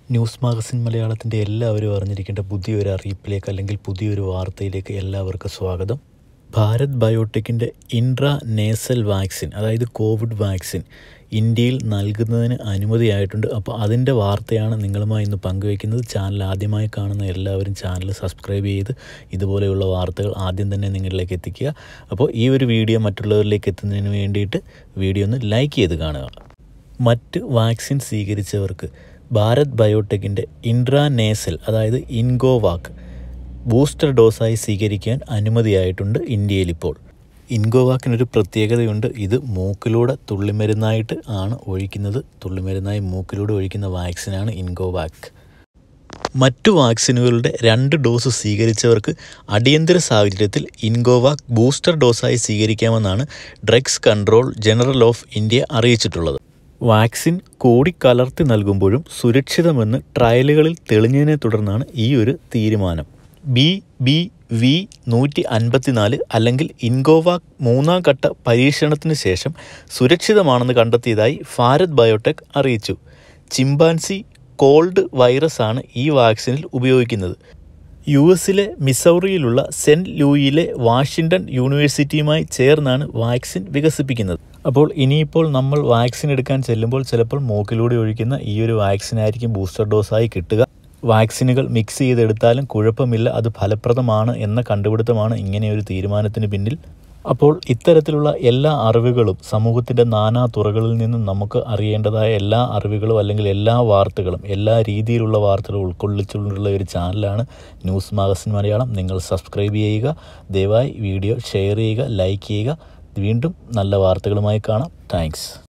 news magazine മലയാളത്തിൻ്റെ എല്ലാവരും അറിഞ്ഞിരിക്കേണ്ട പുതിയൊരു അറിയിപ്പിലേക്ക് അല്ലെങ്കിൽ പുതിയൊരു വാർത്തയിലേക്ക് എല്ലാവർക്കും സ്വാഗതം ഭാരത് ബയോടെക്കിൻ്റെ ഇൻട്രാ നേസൽ വാക്സിൻ അതായത് കോവിഡ് വാക്സിൻ ഇന്ത്യയിൽ നൽകുന്നതിന് അനുമതിയായിട്ടുണ്ട് അപ്പോൾ അതിൻ്റെ വാർത്തയാണ് നിങ്ങളുമായി ഇന്ന് പങ്കുവയ്ക്കുന്നത് ചാനൽ ആദ്യമായി കാണുന്ന എല്ലാവരും ചാനൽ സബ്സ്ക്രൈബ് ചെയ്ത് ഇതുപോലെയുള്ള വാർത്തകൾ ആദ്യം തന്നെ നിങ്ങളിലേക്ക് എത്തിക്കുക അപ്പോൾ ഈ ഒരു വീഡിയോ മറ്റുള്ളവരിലേക്ക് എത്തുന്നതിന് വേണ്ടിയിട്ട് വീഡിയോ ഒന്ന് ലൈക്ക് ചെയ്ത് കാണുക മറ്റ് വാക്സിൻ സ്വീകരിച്ചവർക്ക് ഭാരത് ബയോടെക്കിൻ്റെ ഇൻട്രാനേസൽ അതായത് ഇൻഗോവാക്ക് ബൂസ്റ്റർ ഡോസായി സ്വീകരിക്കാൻ അനുമതിയായിട്ടുണ്ട് ഇന്ത്യയിൽ ഇപ്പോൾ ഇൻഗോവാക്കിനൊരു പ്രത്യേകതയുണ്ട് ഇത് മൂക്കിലൂടെ തുള്ളിമരുന്നായിട്ട് ആണ് ഒഴിക്കുന്നത് തുള്ളിമരുന്നായി മൂക്കിലൂടെ ഒഴിക്കുന്ന വാക്സിനാണ് ഇൻഗോവാക്ക് മറ്റു വാക്സിനുകളുടെ രണ്ട് ഡോസ് സ്വീകരിച്ചവർക്ക് അടിയന്തര സാഹചര്യത്തിൽ ഇൻഗോവാക് ബൂസ്റ്റർ ഡോസായി സ്വീകരിക്കാമെന്നാണ് drugs control general of India അറിയിച്ചിട്ടുള്ളത് വാക്സിൻ കൂടിക്കലർത്തി നൽകുമ്പോഴും സുരക്ഷിതമെന്ന് ട്രയലുകളിൽ തെളിഞ്ഞതിനെ തുടർന്നാണ് ഈ ഒരു തീരുമാനം ബി ബി വി നൂറ്റി അൻപത്തിനാല് അല്ലെങ്കിൽ ഇൻഗോവാക് മൂന്നാം ഘട്ട പരീക്ഷണത്തിന് ശേഷം സുരക്ഷിതമാണെന്ന് കണ്ടെത്തിയതായി ഭാരത് ബയോടെക് അറിയിച്ചു ചിമ്പാൻസി കോൾഡ് വൈറസ് ആണ് ഈ വാക്സിനിൽ ഉപയോഗിക്കുന്നത് യു എസിലെ മിസൗറിയിലുള്ള സെൻറ്റ് ലൂയിലെ വാഷിങ്ടൺ യൂണിവേഴ്സിറ്റിയുമായി ചേർന്നാണ് വാക്സിൻ വികസിപ്പിക്കുന്നത് അപ്പോൾ ഇനിയിപ്പോൾ നമ്മൾ വാക്സിൻ എടുക്കാൻ ചെല്ലുമ്പോൾ ചിലപ്പോൾ മൂക്കിലൂടെ ഒഴിക്കുന്ന ഈ ഒരു വാക്സിൻ ആയിരിക്കും ബൂസ്റ്റർ ഡോസായി കിട്ടുക വാക്സിനുകൾ മിക്സ് ചെയ്തെടുത്താലും കുഴപ്പമില്ല അത് ഫലപ്രദമാണ് എന്ന കണ്ടുപിടുത്തമാണ് ഇങ്ങനെ ഒരു തീരുമാനത്തിന് പിന്നിൽ അപ്പോൾ ഇത്തരത്തിലുള്ള എല്ലാ അറിവുകളും സമൂഹത്തിൻ്റെ നാനാ തുറകളിൽ നിന്നും നമുക്ക് അറിയേണ്ടതായ എല്ലാ അറിവുകളും അല്ലെങ്കിൽ എല്ലാ വാർത്തകളും എല്ലാ രീതിയിലുള്ള വാർത്തകളും ഉൾക്കൊള്ളിച്ചുകൊണ്ടുള്ള ഒരു ചാനലാണ് ന്യൂസ് മാഗസിൻ മലയാളം നിങ്ങൾ സബ്സ്ക്രൈബ് ചെയ്യുക ദയവായി വീഡിയോ ഷെയർ ചെയ്യുക ലൈക്ക് ചെയ്യുക വീണ്ടും നല്ല വാർത്തകളുമായി കാണാം താങ്ക്സ്